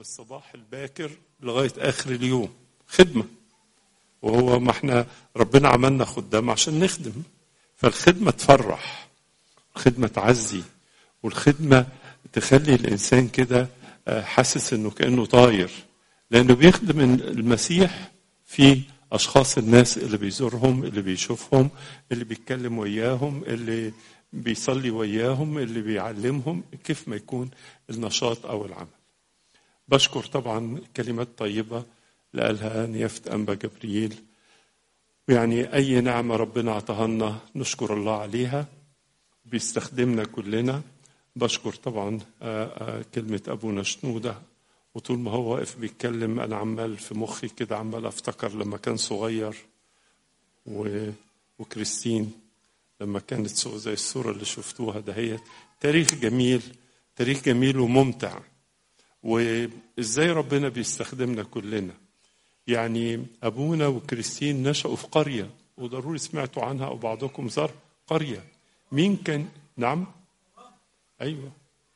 الصباح الباكر لغايه اخر اليوم خدمه وهو ما احنا ربنا عملنا خدام عشان نخدم فالخدمه تفرح الخدمه تعزي والخدمه تخلي الانسان كده حاسس انه كانه طاير لانه بيخدم المسيح في اشخاص الناس اللي بيزورهم اللي بيشوفهم اللي بيتكلم وياهم اللي بيصلي وياهم اللي بيعلمهم كيف ما يكون النشاط او العمل بشكر طبعا كلمات طيبه اللي قالها نيافه انبا جبريل ويعني اي نعمه ربنا اعطاها لنا نشكر الله عليها بيستخدمنا كلنا بشكر طبعا كلمه ابونا شنوده وطول ما هو واقف بيتكلم انا عمال في مخي كده عمال افتكر لما كان صغير و... وكريستين لما كانت زي الصورة اللي شفتوها دهيت تاريخ جميل تاريخ جميل وممتع وازاي ربنا بيستخدمنا كلنا يعني ابونا وكريستين نشأوا في قرية وضروري سمعتوا عنها او بعضكم زار قرية مين كان نعم ايوه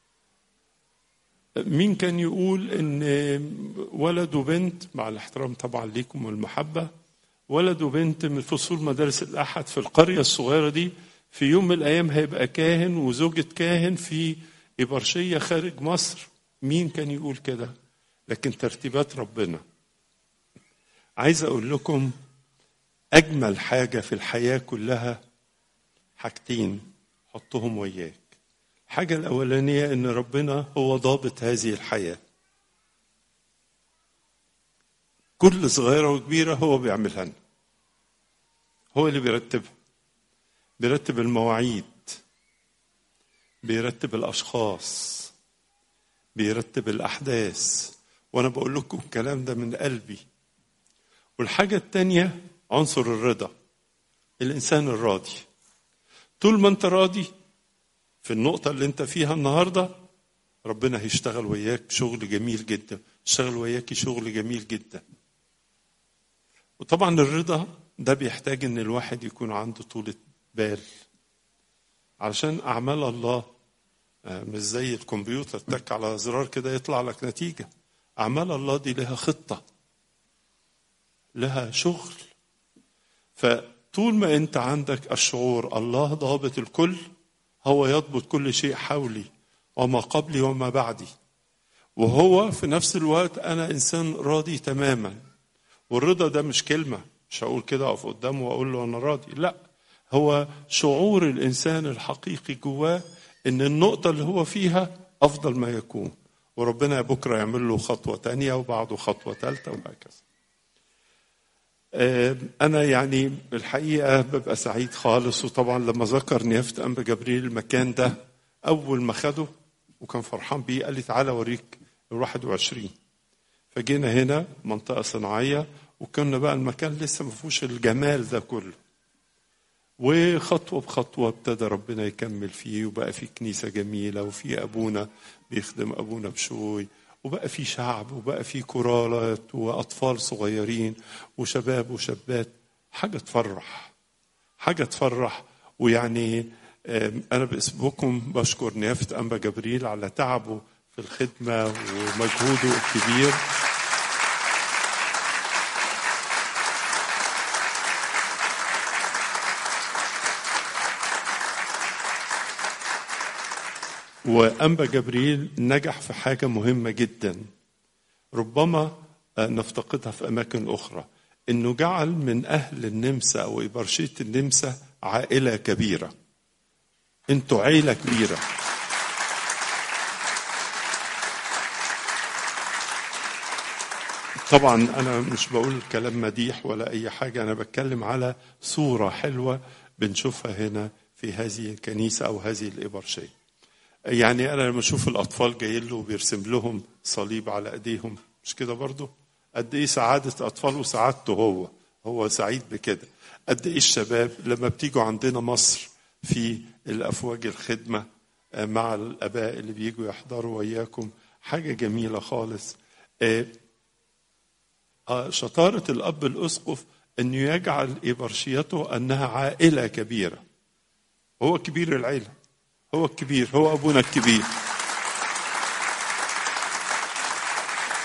مين كان يقول ان ولد وبنت مع الاحترام طبعا ليكم والمحبه ولد وبنت من فصول مدارس الاحد في القريه الصغيره دي في يوم من الايام هيبقى كاهن وزوجة كاهن في إبرشية خارج مصر مين كان يقول كده لكن ترتيبات ربنا عايز اقول لكم اجمل حاجه في الحياه كلها حاجتين حطهم وياك الحاجة الأولانية إن ربنا هو ضابط هذه الحياة. كل صغيرة وكبيرة هو بيعملها لنا. هو اللي بيرتبها. بيرتب المواعيد. بيرتب الأشخاص. بيرتب الأحداث. وأنا بقول لكم الكلام ده من قلبي. والحاجة التانية عنصر الرضا. الإنسان الراضي. طول ما أنت راضي في النقطة اللي أنت فيها النهاردة ربنا هيشتغل وياك شغل جميل جدا يشتغل وياك شغل جميل جدا وطبعا الرضا ده بيحتاج ان الواحد يكون عنده طولة بال علشان أعمال الله مش زي الكمبيوتر تك على زرار كده يطلع لك نتيجة أعمال الله دي لها خطة لها شغل فطول ما أنت عندك الشعور الله ضابط الكل هو يضبط كل شيء حولي وما قبلي وما بعدي وهو في نفس الوقت انا انسان راضي تماما والرضا ده مش كلمه مش هقول كده اقف قدامه واقول له انا راضي لا هو شعور الانسان الحقيقي جواه ان النقطه اللي هو فيها افضل ما يكون وربنا بكره يعمل له خطوه تانية وبعده خطوه ثالثه وهكذا أنا يعني الحقيقة ببقى سعيد خالص وطبعا لما ذكر نيافة أنبا جبريل المكان ده أول ما خده وكان فرحان بيه قال لي تعالى أوريك ال 21 فجينا هنا منطقة صناعية وكنا بقى المكان لسه ما فيهوش الجمال ده كله وخطوة بخطوة ابتدى ربنا يكمل فيه وبقى في كنيسة جميلة وفي أبونا بيخدم أبونا بشوي وبقى في شعب وبقى في كرالات واطفال صغيرين وشباب وشابات حاجه تفرح حاجه تفرح ويعني انا باسمكم بشكر نيافه انبا جبريل على تعبه في الخدمه ومجهوده الكبير وأنبا جبريل نجح في حاجة مهمة جدا ربما نفتقدها في أماكن أخرى إنه جعل من أهل النمسا أو إبرشية النمسا عائلة كبيرة أنتوا عيلة كبيرة طبعا أنا مش بقول كلام مديح ولا أي حاجة أنا بتكلم على صورة حلوة بنشوفها هنا في هذه الكنيسة أو هذه الإبرشية يعني انا لما اشوف الاطفال جايين له وبيرسم لهم صليب على ايديهم مش كده برضه قد ايه سعاده اطفال وسعادته هو هو سعيد بكده قد ايه الشباب لما بتيجوا عندنا مصر في الافواج الخدمه مع الاباء اللي بيجوا يحضروا وياكم حاجه جميله خالص شطاره الاب الاسقف انه يجعل ابرشيته انها عائله كبيره هو كبير العيله هو الكبير هو ابونا الكبير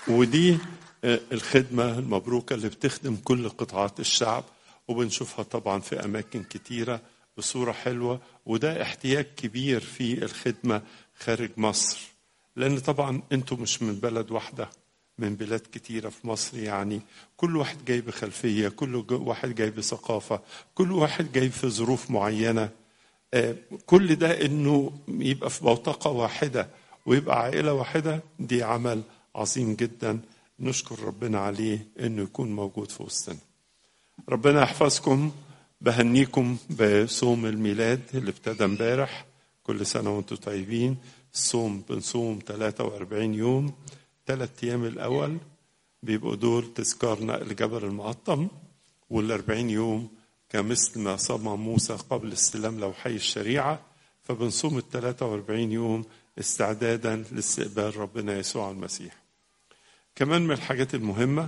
ودي الخدمة المبروكة اللي بتخدم كل قطاعات الشعب وبنشوفها طبعا في أماكن كتيرة بصورة حلوة وده احتياج كبير في الخدمة خارج مصر لأن طبعا أنتم مش من بلد واحدة من بلاد كتيرة في مصر يعني كل واحد جاي بخلفية كل واحد جاي بثقافة كل واحد جاي في ظروف معينة كل ده انه يبقى في بوتقة واحدة ويبقى عائلة واحدة دي عمل عظيم جدا نشكر ربنا عليه انه يكون موجود في وسطنا ربنا يحفظكم بهنيكم بصوم الميلاد اللي ابتدى امبارح كل سنة وانتم طيبين الصوم بنصوم 43 يوم ثلاث أيام الأول بيبقوا دول تذكار نقل جبل المقطم والأربعين يوم كمثل ما صام موسى قبل استلام لوحي الشريعة فبنصوم ال 43 يوم استعدادا لاستقبال ربنا يسوع المسيح كمان من الحاجات المهمة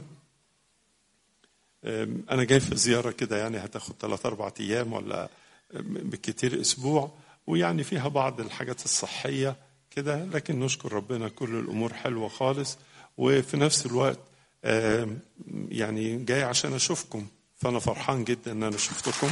أنا جاي في زيارة كده يعني هتاخد ثلاث أربع أيام ولا بالكتير أسبوع ويعني فيها بعض الحاجات الصحية كده لكن نشكر ربنا كل الأمور حلوة خالص وفي نفس الوقت يعني جاي عشان أشوفكم فأنا فرحان جدا إن أنا شفتكم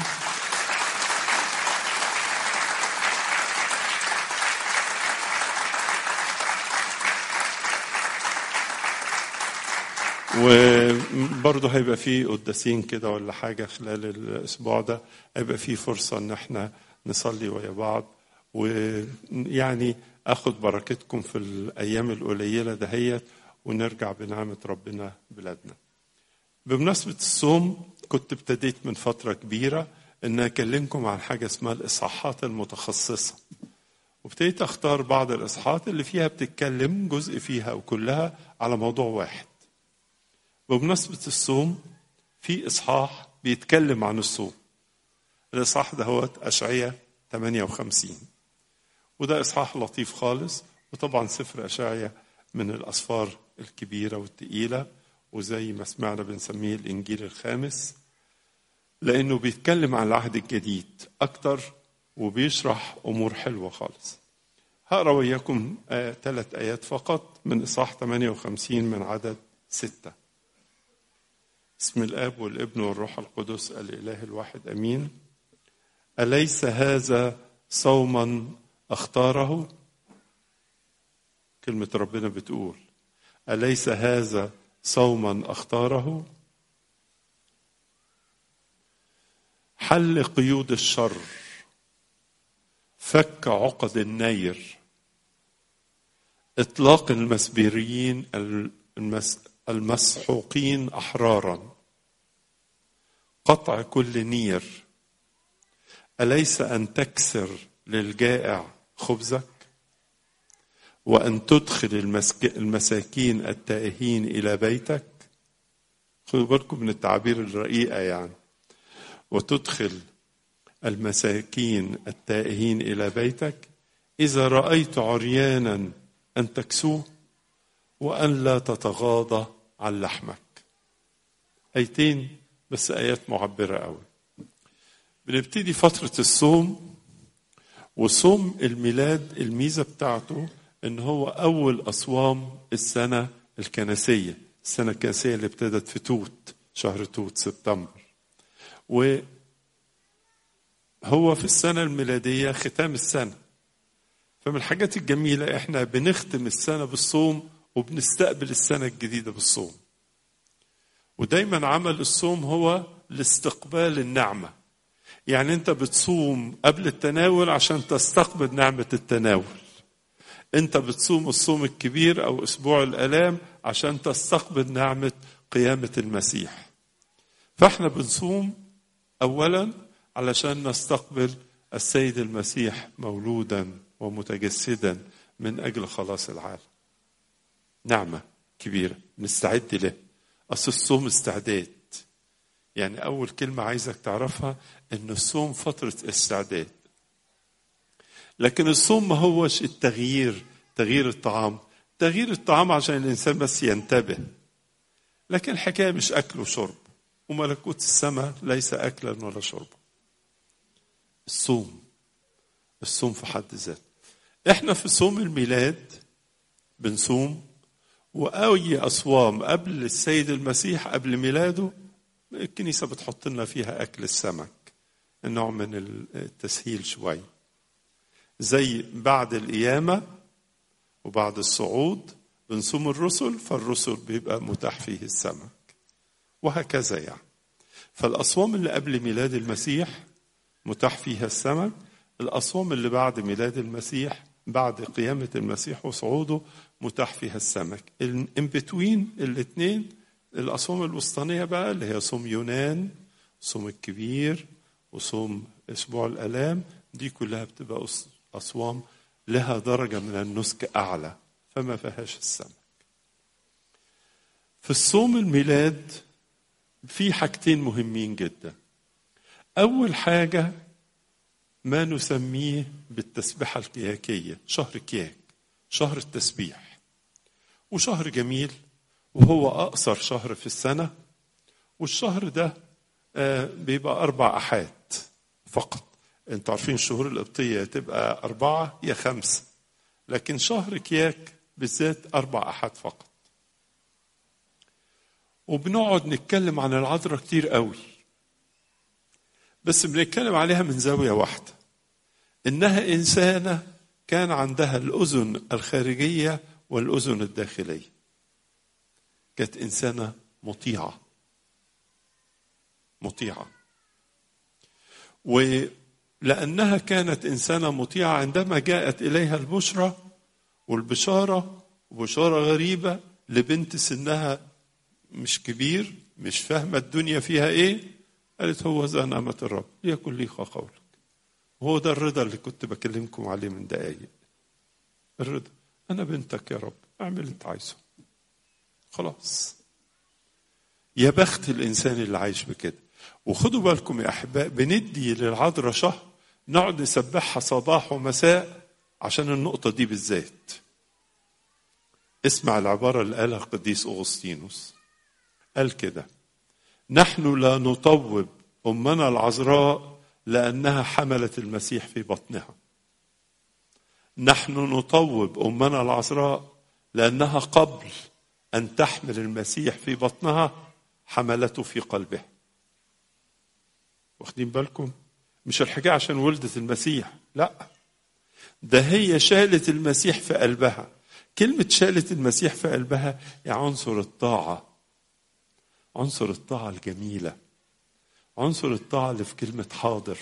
وبرضه هيبقى في قداسين كده ولا حاجة خلال الأسبوع ده هيبقى في فرصة إن احنا نصلي ويا بعض ويعني اخد بركتكم في الايام القليله دهيت ونرجع بنعمه ربنا بلادنا. بمناسبه الصوم كنت ابتديت من فتره كبيره ان اكلمكم عن حاجه اسمها الاصحاحات المتخصصه. وابتديت اختار بعض الاصحاحات اللي فيها بتتكلم جزء فيها او كلها على موضوع واحد. بمناسبه الصوم في اصحاح بيتكلم عن الصوم. الاصحاح دهوت اشعياء 58 وده إصحاح لطيف خالص وطبعا سفر أشعيا من الأسفار الكبيرة والتقيلة وزي ما سمعنا بنسميه الإنجيل الخامس لأنه بيتكلم عن العهد الجديد أكتر وبيشرح أمور حلوة خالص هقرا وياكم آه ثلاث آيات فقط من إصحاح 58 من عدد ستة بسم الآب والابن والروح القدس الإله الواحد أمين أليس هذا صوما اختاره كلمة ربنا بتقول أليس هذا صوما اختاره حل قيود الشر فك عقد النير اطلاق المسبيريين المسحوقين احرارا قطع كل نير اليس ان تكسر للجائع خبزك وان تدخل المساكين التائهين الى بيتك خذوا بالكم من التعابير الرقيقه يعني وتدخل المساكين التائهين الى بيتك اذا رايت عريانا ان تكسوه وان لا تتغاضى عن لحمك ايتين بس ايات معبره قوي بنبتدي فتره الصوم وصوم الميلاد الميزه بتاعته ان هو اول اصوام السنه الكنسيه السنه الكنسيه اللي ابتدت في توت شهر توت سبتمبر وهو في السنه الميلاديه ختام السنه فمن الحاجات الجميله احنا بنختم السنه بالصوم وبنستقبل السنه الجديده بالصوم ودايما عمل الصوم هو لاستقبال النعمه يعني انت بتصوم قبل التناول عشان تستقبل نعمه التناول انت بتصوم الصوم الكبير او اسبوع الالام عشان تستقبل نعمه قيامه المسيح فاحنا بنصوم اولا علشان نستقبل السيد المسيح مولودا ومتجسدا من اجل خلاص العالم نعمه كبيره نستعد له اصل الصوم استعداد يعني اول كلمه عايزك تعرفها ان الصوم فتره استعداد لكن الصوم ما هوش التغيير تغيير الطعام تغيير الطعام عشان الانسان بس ينتبه لكن الحكايه مش اكل وشرب وملكوت السماء ليس اكلا ولا شربا الصوم الصوم في حد ذاته احنا في صوم الميلاد بنصوم وأي أصوام قبل السيد المسيح قبل ميلاده الكنيسة بتحط لنا فيها أكل السمك نوع من التسهيل شوي زي بعد القيامة وبعد الصعود بنصوم الرسل فالرسل بيبقى متاح فيه السمك وهكذا يعني فالأصوام اللي قبل ميلاد المسيح متاح فيها السمك الأصوام اللي بعد ميلاد المسيح بعد قيامة المسيح وصعوده متاح فيها السمك ان بتوين الاثنين الأصوام الوسطانية بقى اللي هي صوم يونان صوم الكبير وصوم أسبوع الآلام دي كلها بتبقى أصوام لها درجة من النسك أعلى فما فيهاش السمك في الصوم الميلاد في حاجتين مهمين جدا أول حاجة ما نسميه بالتسبحة الكياكية شهر كياك شهر التسبيح وشهر جميل وهو أقصر شهر في السنة والشهر ده بيبقى أربع أحاد فقط انتوا عارفين الشهور القبطية تبقى أربعة يا خمسة لكن شهر كياك بالذات أربع أحاد فقط وبنقعد نتكلم عن العذراء كتير قوي بس بنتكلم عليها من زاوية واحدة إنها إنسانة كان عندها الأذن الخارجية والأذن الداخلية كانت إنسانة مطيعة مطيعة ولأنها كانت إنسانة مطيعة عندما جاءت إليها البشرى والبشارة بشارة غريبة لبنت سنها مش كبير مش فاهمة الدنيا فيها إيه قالت هو ذا نعمة الرب ليكن لي قولك وهو ده الرضا اللي كنت بكلمكم عليه من دقايق الرضا أنا بنتك يا رب اعمل اللي أنت عايزه خلاص يا بخت الإنسان اللي عايش بكده وخدوا بالكم يا أحباء بندي للعذراء شهر نقعد نسبحها صباح ومساء عشان النقطة دي بالذات اسمع العبارة اللي قالها القديس أغسطينوس قال كده نحن لا نطوب أمنا العذراء لأنها حملت المسيح في بطنها نحن نطوب أمنا العذراء لأنها قبل أن تحمل المسيح في بطنها حملته في قلبها واخدين بالكم مش الحكاية عشان ولدت المسيح لا ده هي شالت المسيح في قلبها كلمة شالت المسيح في قلبها هي عنصر الطاعة عنصر الطاعة الجميلة عنصر الطاعة اللي في كلمة حاضر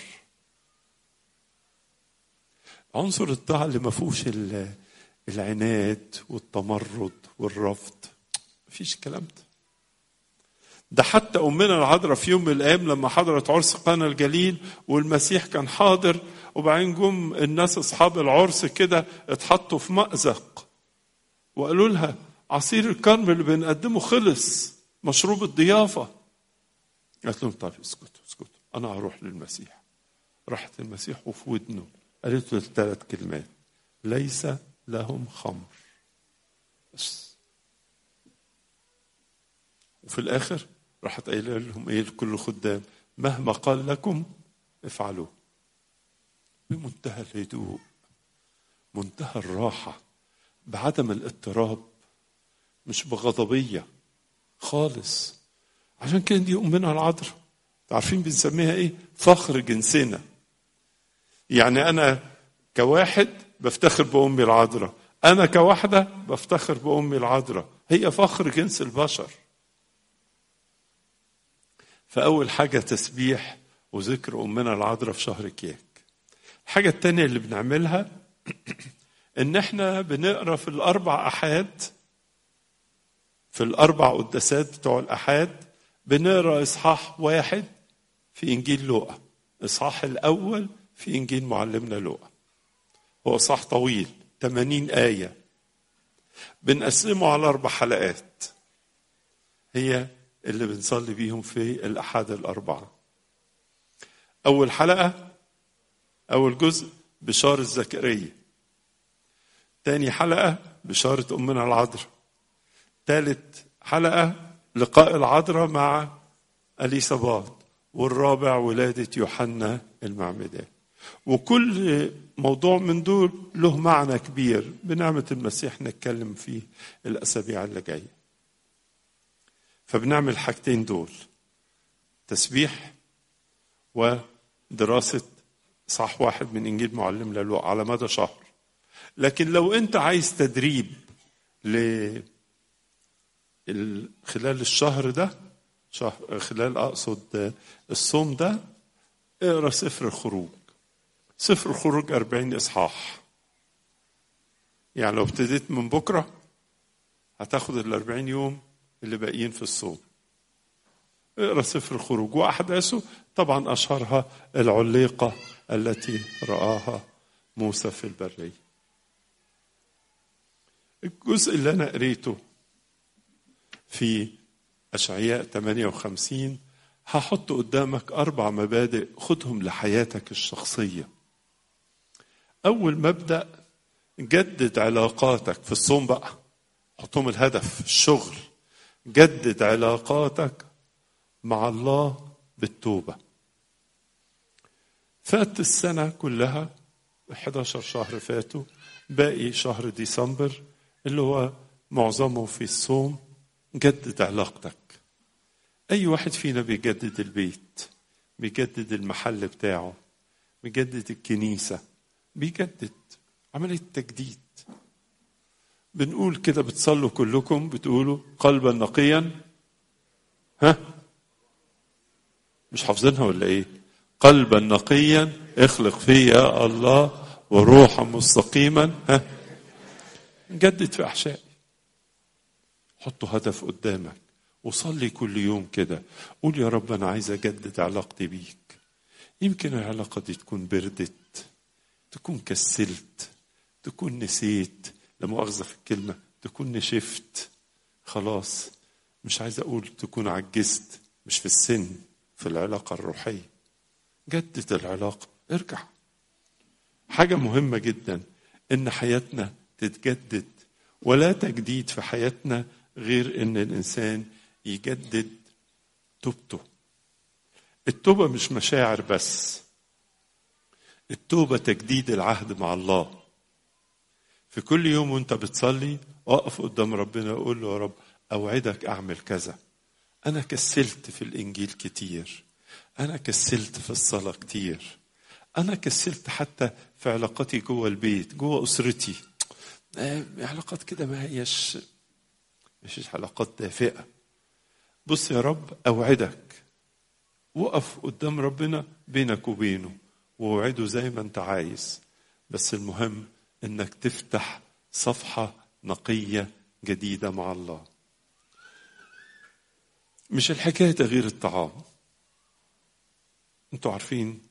عنصر الطاعة اللي ما فيهوش العناد والتمرد والرفض مفيش الكلام ده ده حتى أمنا العذراء في يوم من الأيام لما حضرت عرس قانا الجليل والمسيح كان حاضر وبعدين جم الناس أصحاب العرس كده اتحطوا في مأزق وقالوا لها عصير الكرم اللي بنقدمه خلص مشروب الضيافة قالت لهم طيب اسكتوا اسكتوا أنا هروح للمسيح راحت المسيح وفي ودنه قالت له الثلاث كلمات ليس لهم خمر بس وفي الآخر راحت قايله لهم ايه لكل الخدام مهما قال لكم افعلوه بمنتهى الهدوء منتهى الراحة بعدم الاضطراب مش بغضبية خالص عشان كده دي أمنا العذراء عارفين بنسميها ايه فخر جنسنا يعني أنا كواحد بفتخر بأمي العذراء أنا كواحدة بفتخر بأمي العذراء هي فخر جنس البشر فأول حاجة تسبيح وذكر أمنا العذراء في شهر كياك الحاجة التانية اللي بنعملها إن إحنا بنقرأ في الأربع أحاد في الأربع قداسات بتوع الأحاد بنقرأ إصحاح واحد في إنجيل لوقا إصحاح الأول في إنجيل معلمنا لوقا هو إصحاح طويل 80 آية بنقسمه على أربع حلقات هي اللي بنصلي بيهم في الأحاد الأربعة أول حلقة أول جزء بشارة زكريا تاني حلقة بشارة أمنا العذراء تالت حلقة لقاء العذراء مع أليصابات والرابع ولادة يوحنا المعمدان وكل موضوع من دول له معنى كبير بنعمة المسيح نتكلم فيه الأسابيع اللي جاية فبنعمل الحاجتين دول تسبيح ودراسة صح واحد من إنجيل معلم للوقا على مدى شهر لكن لو أنت عايز تدريب ل خلال الشهر ده شهر خلال أقصد الصوم ده اقرا سفر الخروج سفر الخروج أربعين إصحاح يعني لو ابتديت من بكرة هتاخد الأربعين يوم اللي باقيين في الصوم اقرا سفر الخروج وأحداثه طبعا أشهرها العليقة التي رآها موسى في البرية الجزء اللي أنا قريته في أشعياء 58 هحط قدامك أربع مبادئ خدهم لحياتك الشخصية أول مبدأ جدد علاقاتك في الصوم بقى حطهم الهدف الشغل جدد علاقاتك مع الله بالتوبة فات السنة كلها 11 شهر فاتوا باقي شهر ديسمبر اللي هو معظمه في الصوم جدد علاقتك أي واحد فينا بيجدد البيت بيجدد المحل بتاعه بيجدد الكنيسة بيجدد عملية تجديد بنقول كده بتصلوا كلكم بتقولوا قلبا نقيا ها مش حافظينها ولا ايه قلبا نقيا اخلق فيه يا الله وروحا مستقيما ها نجدد في احشائي حطوا هدف قدامك وصلي كل يوم كده قول يا رب انا عايز اجدد علاقتي بيك يمكن العلاقه دي تكون بردت تكون كسلت تكون نسيت لا مؤاخذه في الكلمه تكون نشفت خلاص مش عايز اقول تكون عجزت مش في السن في العلاقه الروحيه جدد العلاقه ارجع حاجه مهمه جدا ان حياتنا تتجدد ولا تجديد في حياتنا غير ان الانسان يجدد توبته التوبه مش مشاعر بس التوبه تجديد العهد مع الله في كل يوم وانت بتصلي اقف قدام ربنا وقول له يا رب اوعدك اعمل كذا انا كسلت في الانجيل كتير انا كسلت في الصلاه كتير انا كسلت حتى في علاقاتي جوه البيت جوه اسرتي علاقات كده ما هيش مش علاقات دافئة بص يا رب أوعدك وقف قدام ربنا بينك وبينه ووعده زي ما انت عايز بس المهم انك تفتح صفحة نقية جديدة مع الله مش الحكاية تغيير الطعام انتوا عارفين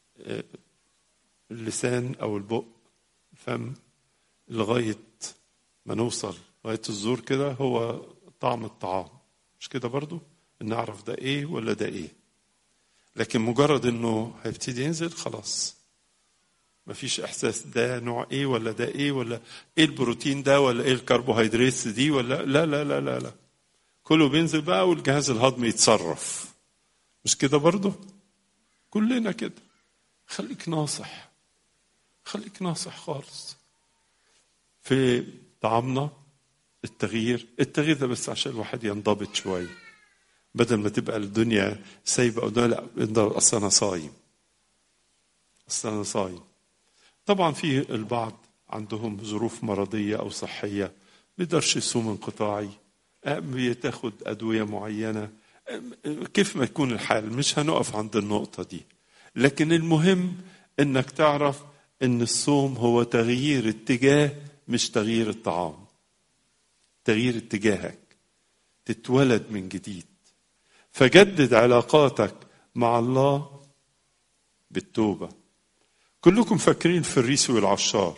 اللسان او البق الفم لغاية ما نوصل لغاية الزور كده هو طعم الطعام مش كده برضو نعرف ده ايه ولا ده ايه لكن مجرد انه هيبتدي ينزل خلاص مفيش احساس ده نوع ايه ولا ده ايه ولا ايه البروتين ده ولا ايه الكربوهيدرات دي ولا لا لا لا لا لا كله بينزل بقى والجهاز الهضمي يتصرف مش كده برضه كلنا كده خليك ناصح خليك ناصح خالص في طعامنا التغيير التغيير ده بس عشان الواحد ينضبط شويه بدل ما تبقى الدنيا سايبه قدام لا اصل انا صايم اصل انا صايم طبعا في البعض عندهم ظروف مرضيه او صحيه بيقدرش يصوم انقطاعي بتاخد ادويه معينه كيف ما يكون الحال مش هنقف عند النقطه دي لكن المهم انك تعرف ان الصوم هو تغيير اتجاه مش تغيير الطعام تغيير اتجاهك تتولد من جديد فجدد علاقاتك مع الله بالتوبه كلكم فاكرين الفريسي والعشار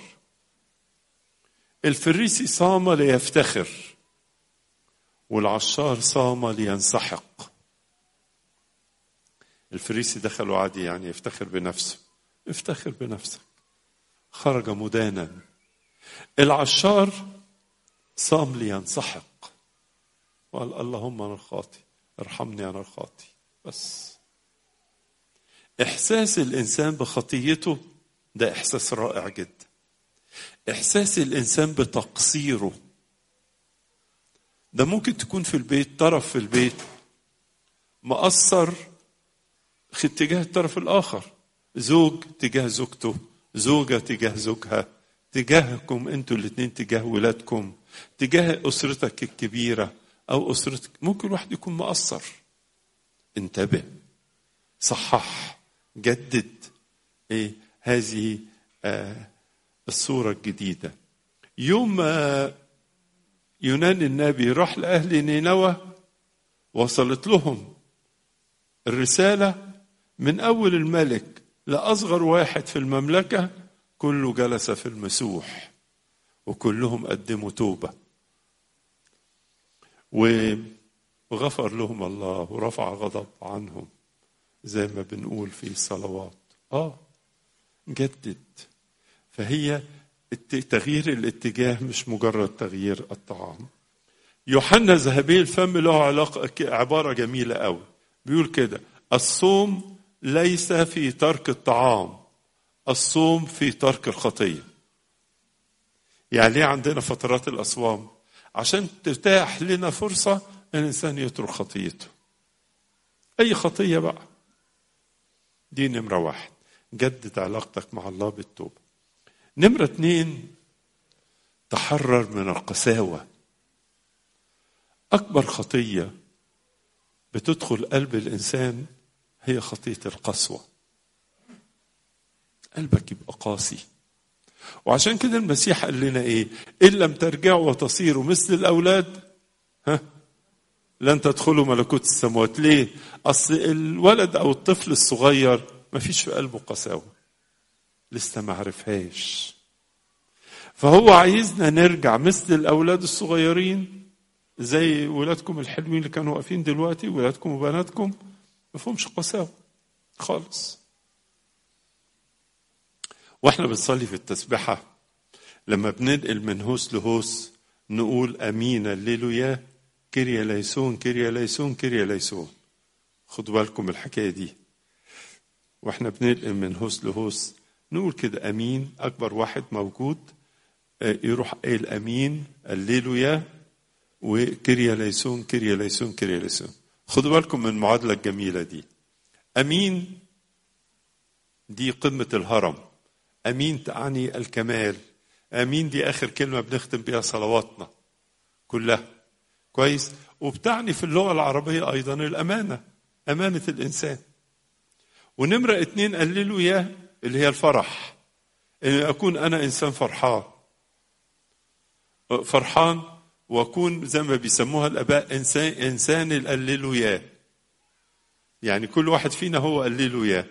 الفريسي صام ليفتخر والعشار صام لينسحق الفريسي دخل وعادي يعني يفتخر بنفسه افتخر بنفسك خرج مدانا العشار صام لينسحق وقال اللهم انا الخاطي ارحمني انا الخاطي بس احساس الانسان بخطيته ده احساس رائع جدا احساس الانسان بتقصيره ده ممكن تكون في البيت طرف في البيت مقصر في اتجاه الطرف الاخر زوج تجاه زوجته زوجة تجاه زوجها تجاهكم انتوا الاثنين تجاه ولادكم تجاه اسرتك الكبيرة او اسرتك ممكن واحد يكون مقصر انتبه صحح جدد ايه هذه آه الصورة الجديدة يوم ما يونان النبي راح لأهل نينوى وصلت لهم الرسالة من أول الملك لأصغر واحد في المملكة كله جلس في المسوح وكلهم قدموا توبة وغفر لهم الله ورفع غضب عنهم زي ما بنقول في الصلوات اه جدد فهي تغيير الاتجاه مش مجرد تغيير الطعام يوحنا ذهبي الفم له علاقة عبارة جميلة قوي بيقول كده الصوم ليس في ترك الطعام الصوم في ترك الخطية يعني ليه عندنا فترات الأصوام عشان تتاح لنا فرصة أن الإنسان يترك خطيته أي خطية بقى دي نمرة واحد جدد علاقتك مع الله بالتوبة نمرة اتنين تحرر من القساوة أكبر خطية بتدخل قلب الإنسان هي خطية القسوة قلبك يبقى قاسي وعشان كده المسيح قال لنا ايه ان لم ترجعوا وتصيروا مثل الاولاد ها لن تدخلوا ملكوت السماوات ليه اصل الولد او الطفل الصغير ما فيش في قلبه قساوه لسه ما عرفهاش فهو عايزنا نرجع مثل الاولاد الصغيرين زي ولادكم الحلوين اللي كانوا واقفين دلوقتي ولادكم وبناتكم ما فيهمش قساوه خالص واحنا بنصلي في التسبحه لما بننقل من هوس لهوس نقول امين الليلويا كيريا ليسون كيريا ليسون كيريا ليسون خدوا بالكم الحكايه دي واحنا بننقل من هوس لهوس نقول كده امين اكبر واحد موجود يروح قايل امين الليلويا وكيريا ليسون كيريا ليسون كيريا ليسون خدوا بالكم من المعادله الجميله دي امين دي قمه الهرم امين تعني الكمال امين دي اخر كلمه بنختم بيها صلواتنا كلها كويس وبتعني في اللغه العربيه ايضا الامانه امانه الانسان ونمره اتنين قللوا يا اللي هي الفرح ان اكون انا انسان فرحان فرحان واكون زي ما بيسموها الاباء انسان انسان القللوا يا يعني كل واحد فينا هو قللوا يا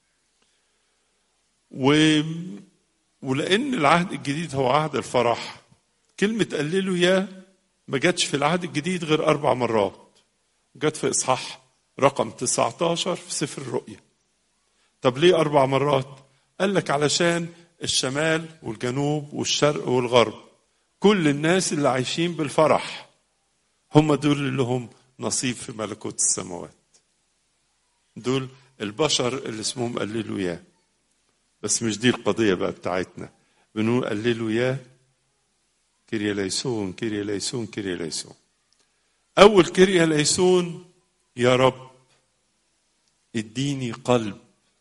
و... ولان العهد الجديد هو عهد الفرح كلمه قللوا يا ما جاتش في العهد الجديد غير اربع مرات جت في اصحاح رقم 19 في سفر الرؤيا طب ليه اربع مرات قال لك علشان الشمال والجنوب والشرق والغرب كل الناس اللي عايشين بالفرح هم دول اللي لهم نصيب في ملكوت السماوات دول البشر اللي اسمهم قللوا يا بس مش دي القضية بقى بتاعتنا بنقول قللوا يا كيريا ليسون كيريا ليسون كيريا ليسون أول كيريا ليسون يا رب اديني قلب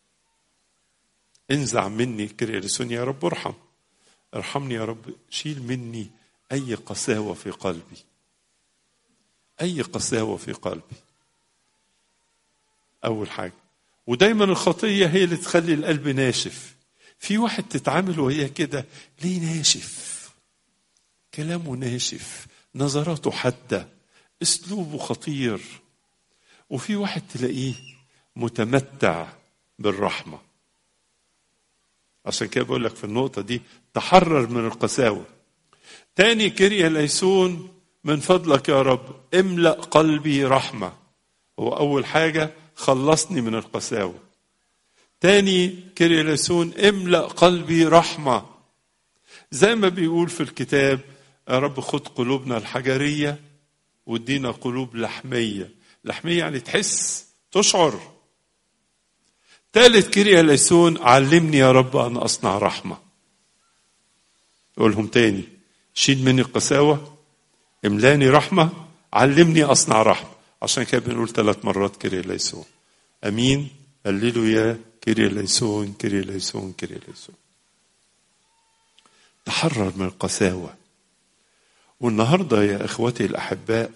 انزع مني كيريا ليسون يا رب ارحم ارحمني يا رب شيل مني أي قساوة في قلبي أي قساوة في قلبي أول حاجة ودايما الخطية هي اللي تخلي القلب ناشف في واحد تتعامل وهي كده ليه ناشف كلامه ناشف نظراته حادة اسلوبه خطير وفي واحد تلاقيه متمتع بالرحمة عشان كده بقول لك في النقطة دي تحرر من القساوة تاني كريا ليسون من فضلك يا رب املأ قلبي رحمة هو أول حاجة خلصني من القساوة تاني كريا ليسون املأ قلبي رحمة زي ما بيقول في الكتاب يا رب خد قلوبنا الحجرية وادينا قلوب لحمية لحمية يعني تحس تشعر ثالث كيريا ليسون علمني يا رب ان اصنع رحمه اقولهم تاني شيل مني القساوه املاني رحمه علمني اصنع رحمه عشان كده بنقول ثلاث مرات كيريا ليسون امين هللوا يا كيريا ليسون كيريا ليسون كيريا ليسون تحرر من القساوه والنهارده يا اخوتي الاحباء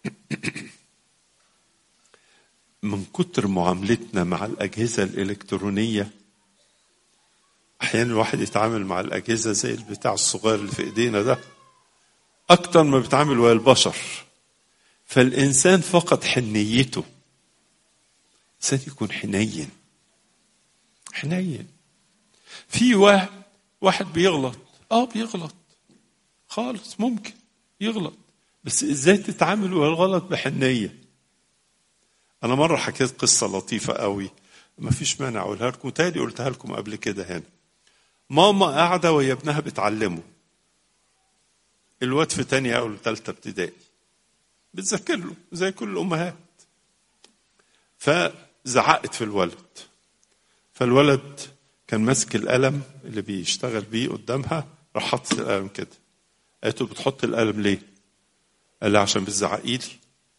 من كتر معاملتنا مع الاجهزه الالكترونيه احيانا الواحد يتعامل مع الاجهزه زي البتاع الصغير اللي في ايدينا ده اكتر ما بيتعامل ويا البشر فالانسان فقد حنيته الانسان يكون حنين حنين في واحد واحد بيغلط اه بيغلط خالص ممكن يغلط بس ازاي تتعامل ويا الغلط بحنيه انا مره حكيت قصه لطيفه قوي ما فيش مانع اقولها لكم تاني قلتها لكم قبل كده هنا ماما قاعده وهي ابنها بتعلمه الواد في تانية او ثالثه ابتدائي بتذكر له زي كل الامهات فزعقت في الولد فالولد كان ماسك القلم اللي بيشتغل بيه قدامها راح حط القلم كده قالت له بتحط القلم ليه؟ قال لها عشان بتزعقي لي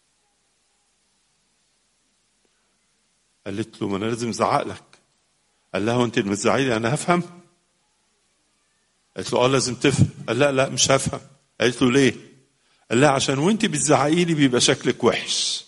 قالت له ما انا لازم ازعق لك قال لها وانت اللي بتزعقي لي انا هفهم قالت له اه لازم تفهم قال لا لا مش هفهم قالت له ليه قال لها عشان وانت بتزعقي لي بيبقى شكلك وحش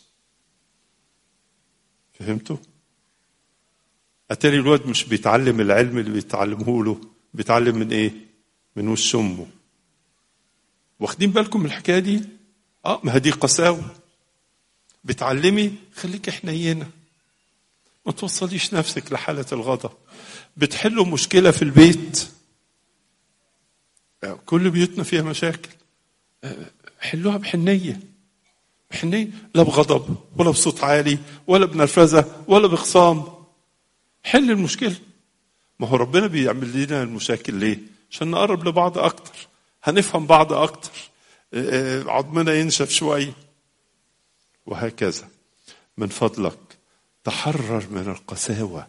فهمتوا اتاري الواد مش بيتعلم العلم اللي بيتعلمه له بيتعلم من ايه من وش امه واخدين بالكم من الحكايه دي اه ما دي قساوه بتعلمي خليك حنينه ما توصليش نفسك لحاله الغضب بتحلوا مشكله في البيت كل بيوتنا فيها مشاكل حلوها بحنيه بحنيه لا بغضب ولا بصوت عالي ولا بنرفزه ولا بخصام حل المشكله ما هو ربنا بيعمل لنا المشاكل ليه عشان نقرب لبعض اكتر هنفهم بعض اكتر عظمنا ينشف شويه وهكذا من فضلك تحرر من القساوه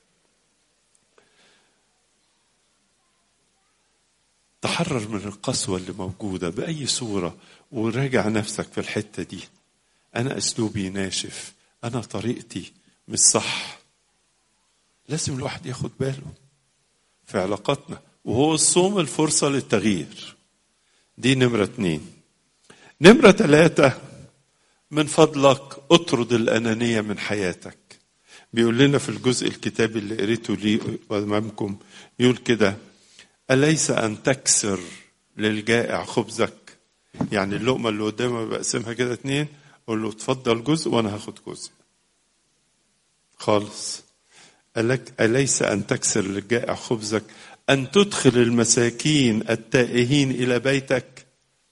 تحرر من القسوه اللي موجوده باي صوره وراجع نفسك في الحته دي انا اسلوبي ناشف انا طريقتي مش صح لازم الواحد ياخد باله في علاقاتنا وهو الصوم الفرصه للتغيير دي نمرة اتنين نمرة ثلاثة من فضلك اطرد الأنانية من حياتك بيقول لنا في الجزء الكتابي اللي قريته لي أمامكم يقول كده أليس أن تكسر للجائع خبزك يعني اللقمة اللي قدامي بقسمها كده اتنين أقول له اتفضل جزء وأنا هاخد جزء خالص قالك أليس أن تكسر للجائع خبزك أن تدخل المساكين التائهين إلى بيتك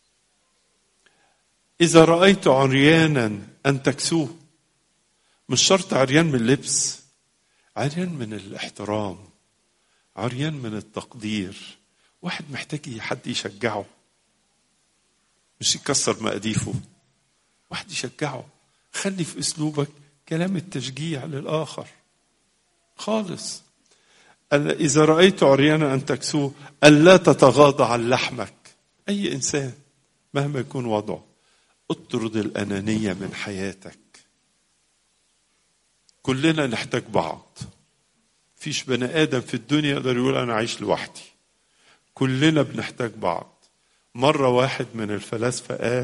إذا رأيت عريانا أن تكسوه مش شرط عريان من اللبس عريان من الاحترام عريان من التقدير واحد محتاج حد يشجعه مش يكسر مقاديفه واحد يشجعه خلي في اسلوبك كلام التشجيع للاخر خالص إذا رأيت عريانا أن تكسوه ألا تتغاضى عن لحمك أي إنسان مهما يكون وضعه اطرد الأنانية من حياتك كلنا نحتاج بعض فيش بني آدم في الدنيا يقدر يقول أنا عايش لوحدي كلنا بنحتاج بعض مرة واحد من الفلاسفة قال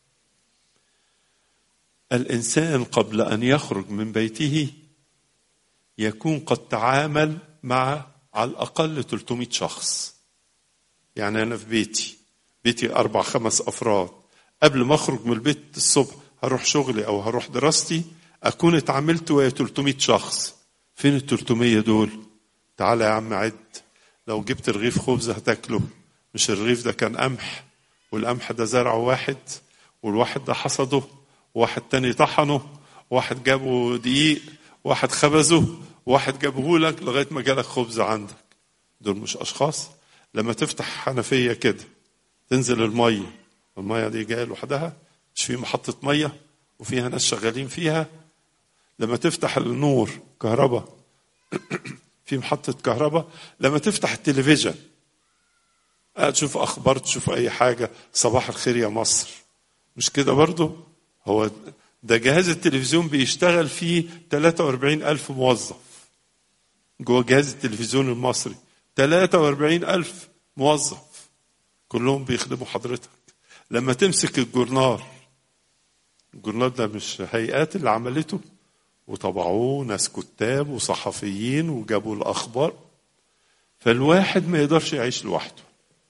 الإنسان قبل أن يخرج من بيته يكون قد تعامل مع على الأقل 300 شخص يعني أنا في بيتي بيتي أربع خمس أفراد قبل ما أخرج من البيت الصبح هروح شغلي أو هروح دراستي أكون اتعاملت ويا 300 شخص فين ال 300 دول تعالى يا عم عد لو جبت رغيف خبز هتاكله مش الرغيف ده كان قمح والقمح ده زرعه واحد والواحد ده حصده وواحد تاني طحنه واحد جابه دقيق واحد خبزه واحد جابه لك لغايه ما جالك خبز عندك دول مش اشخاص لما تفتح حنفيه كده تنزل الميه الميه دي جايه لوحدها مش في محطه ميه وفيها ناس شغالين فيها لما تفتح النور كهرباء في محطة كهرباء لما تفتح التلفزيون تشوف أخبار تشوف أي حاجة صباح الخير يا مصر مش كده برضو هو ده جهاز التلفزيون بيشتغل فيه 43 ألف موظف جوه جهاز التلفزيون المصري 43 ألف موظف كلهم بيخدموا حضرتك لما تمسك الجورنال الجورنال ده مش هيئات اللي عملته وطبعوه ناس كتاب وصحفيين وجابوا الأخبار فالواحد ما يقدرش يعيش لوحده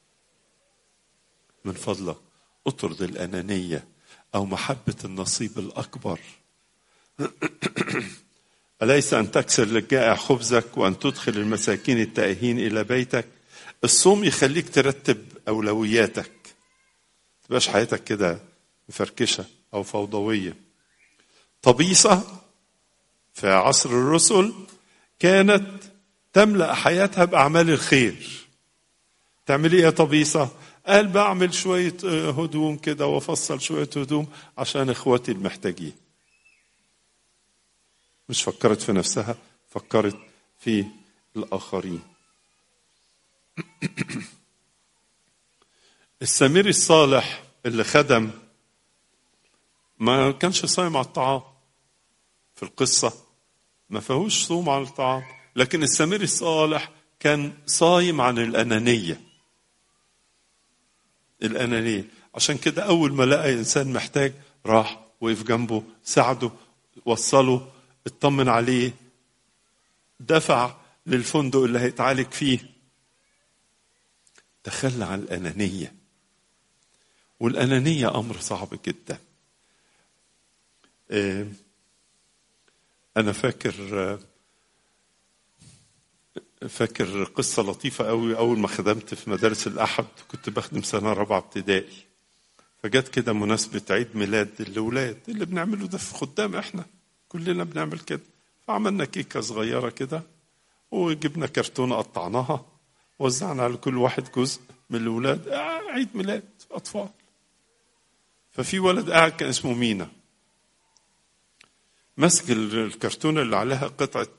من فضلك اطرد الأنانية أو محبة النصيب الأكبر أليس أن تكسر للجائع خبزك وأن تدخل المساكين التائهين إلى بيتك الصوم يخليك ترتب أولوياتك تبقاش حياتك كده مفركشة أو فوضوية طبيصة في عصر الرسل كانت تملأ حياتها بأعمال الخير تعمل ايه يا طبيصة قال بعمل شوية هدوم كده وافصل شوية هدوم عشان اخواتي المحتاجين مش فكرت في نفسها فكرت في الآخرين السمير الصالح اللي خدم ما كانش صايم على الطعام في القصة ما فيهوش صوم على الطعام لكن السمير الصالح كان صايم عن الأنانية الأنانية عشان كده أول ما لقى إنسان محتاج راح وقف جنبه ساعده وصله اطمن عليه دفع للفندق اللي هيتعالج فيه تخلى عن الأنانية والأنانية أمر صعب جدا أنا فاكر فاكر قصة لطيفة قوي أول ما خدمت في مدارس الأحد كنت بخدم سنة رابعة ابتدائي فجت كده مناسبة عيد ميلاد الأولاد اللي بنعمله ده في خدام إحنا كلنا بنعمل كده فعملنا كيكة صغيرة كده وجبنا كرتونة قطعناها وزعنا على كل واحد جزء من الأولاد آه عيد ميلاد أطفال ففي ولد قاعد كان اسمه مينا مسك الكرتونة اللي عليها قطعة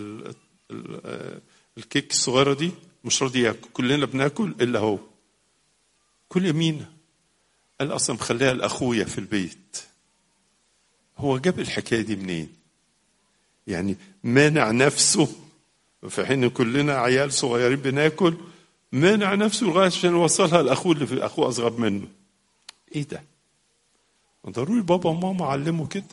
الكيك الصغيرة دي مش راضي ياكل كلنا بناكل إلا هو كل مينا قال أصلا مخليها لأخويا في البيت هو جاب الحكاية دي منين يعني مانع نفسه في حين كلنا عيال صغيرين بناكل مانع نفسه لغايه عشان يوصلها لاخوه اللي في اخوه اصغر منه ايه ده ضروري بابا وماما علموا كده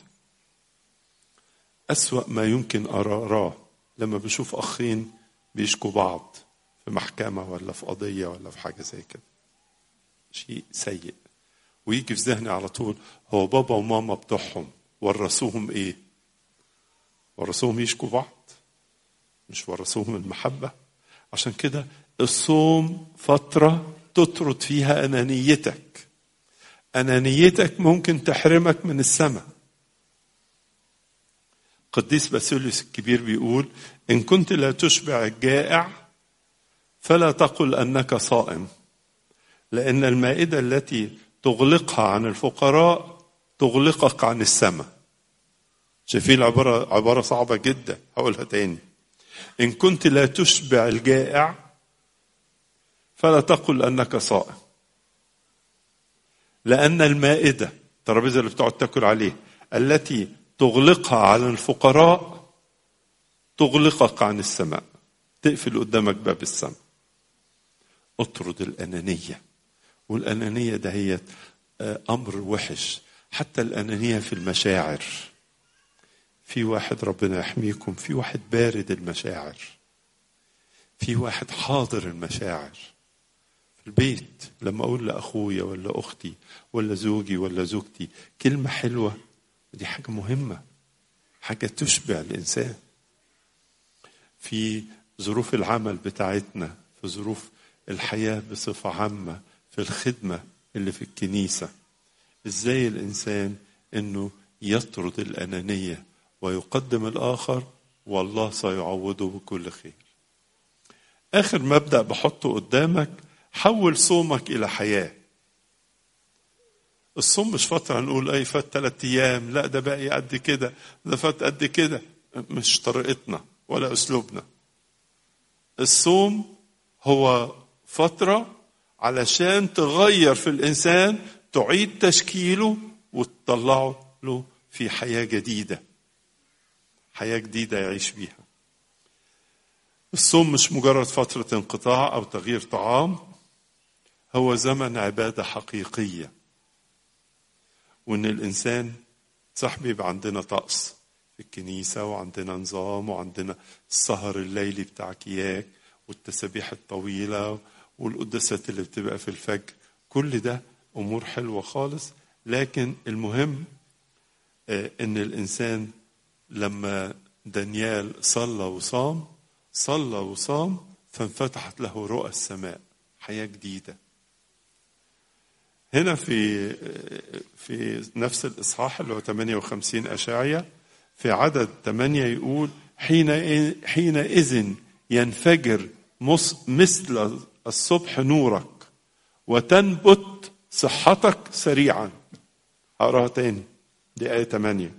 أسوأ ما يمكن أراه لما بشوف أخين بيشكوا بعض في محكمة ولا في قضية ولا في حاجة زي كده شيء سيء ويجي في ذهني على طول هو بابا وماما بتوعهم ورثوهم ايه ورثوهم يشكوا بعض مش ورثوهم المحبة عشان كده الصوم فترة تطرد فيها أنانيتك أنانيتك ممكن تحرمك من السماء قديس باسيليوس الكبير بيقول إن كنت لا تشبع الجائع فلا تقل أنك صائم لأن المائدة التي تغلقها عن الفقراء تغلقك عن السماء شايفين العبارة عبارة صعبة جدا هقولها تاني إن كنت لا تشبع الجائع فلا تقل أنك صائم لأن المائدة الترابيزة اللي بتقعد تاكل عليه التي تغلقها على الفقراء تغلقك عن السماء تقفل قدامك باب السماء اطرد الأنانية والأنانية ده هي أمر وحش حتى الأنانية في المشاعر في واحد ربنا يحميكم في واحد بارد المشاعر في واحد حاضر المشاعر في البيت لما أقول لأخويا ولا أختي ولا زوجي ولا زوجتي كلمة حلوة دي حاجة مهمة حاجة تشبع الإنسان في ظروف العمل بتاعتنا في ظروف الحياة بصفة عامة في الخدمة اللي في الكنيسة ازاي الإنسان انه يطرد الأنانية ويقدم الآخر والله سيعوضه بكل خير آخر مبدأ بحطه قدامك حول صومك إلى حياة الصوم مش فترة نقول أي فات ثلاثة أيام لا ده باقي قد كده ده فات قد كده مش طريقتنا ولا اسلوبنا الصوم هو فتره علشان تغير في الانسان تعيد تشكيله وتطلعه له في حياه جديده حياه جديده يعيش بيها الصوم مش مجرد فتره انقطاع او تغيير طعام هو زمن عباده حقيقيه وان الانسان صح بيبقى عندنا طقس في الكنيسه وعندنا نظام وعندنا السهر الليلي بتاع كياك والتسابيح الطويله والقداسات اللي بتبقى في الفجر كل ده امور حلوه خالص لكن المهم ان الانسان لما دانيال صلى وصام صلى وصام فانفتحت له رؤى السماء حياه جديده هنا في في نفس الاصحاح اللي هو 58 اشعيا في عدد 8 يقول حين حينئذ ينفجر مثل الصبح نورك وتنبت صحتك سريعا هقراها تاني دي آية 8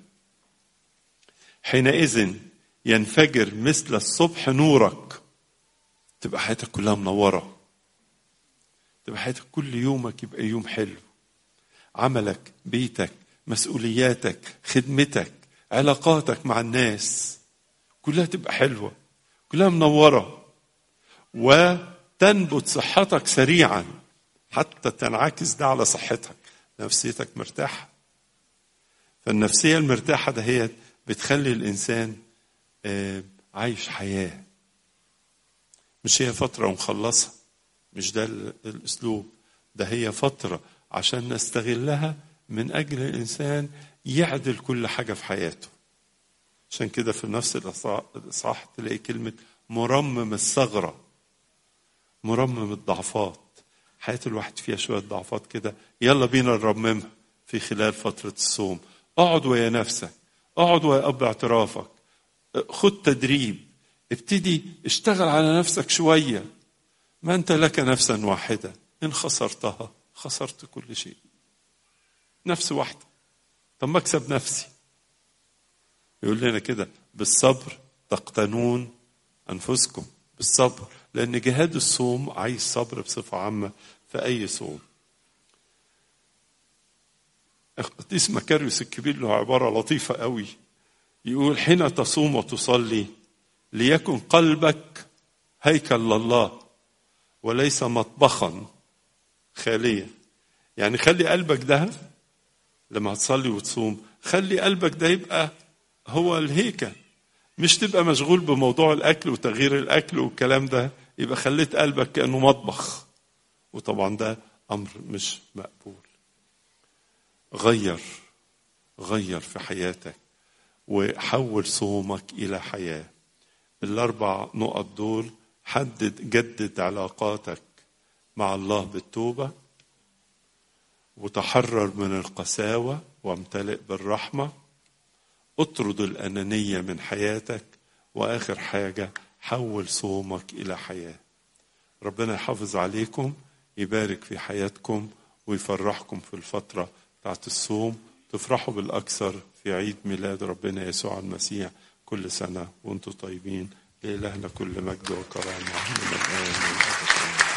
حينئذ ينفجر مثل الصبح نورك تبقى حياتك كلها منورة تبقى حياتك كل يومك يبقى يوم حلو عملك بيتك مسؤولياتك خدمتك علاقاتك مع الناس كلها تبقى حلوة كلها منورة وتنبت صحتك سريعا حتى تنعكس ده على صحتك نفسيتك مرتاحة فالنفسية المرتاحة دهيت بتخلي الإنسان عايش حياة مش هي فترة ونخلصها مش ده الأسلوب ده هي فترة عشان نستغلها من أجل الإنسان يعدل كل حاجة في حياته عشان كده في نفس الإصحاح تلاقي كلمة مرمم الثغرة مرمم الضعفات حياة الواحد فيها شوية ضعفات كده يلا بينا نرممها في خلال فترة الصوم اقعد ويا نفسك اقعد ويا أب اعترافك خد تدريب ابتدي اشتغل على نفسك شوية ما أنت لك نفسا واحدة إن خسرتها خسرت كل شيء نفس واحدة طب ما اكسب نفسي يقول لنا كده بالصبر تقتنون أنفسكم بالصبر لأن جهاد الصوم عايز صبر بصفة عامة في أي صوم قديس مكاريوس الكبير له عبارة لطيفة قوي يقول حين تصوم وتصلي ليكن قلبك هيكل لله وليس مطبخا خاليا يعني خلي قلبك ده لما هتصلي وتصوم خلي قلبك ده يبقى هو الهيكل مش تبقى مشغول بموضوع الاكل وتغيير الاكل والكلام ده يبقى خليت قلبك كانه مطبخ وطبعا ده امر مش مقبول غير غير في حياتك وحول صومك الى حياه الاربع نقط دول حدد جدد علاقاتك مع الله بالتوبه وتحرر من القساوه وامتلئ بالرحمه اطرد الانانيه من حياتك واخر حاجه حول صومك الى حياه ربنا يحافظ عليكم يبارك في حياتكم ويفرحكم في الفتره بتاعت الصوم تفرحوا بالاكثر في عيد ميلاد ربنا يسوع المسيح كل سنه وانتم طيبين لإلهنا كل مجد وكرامه من الان والابد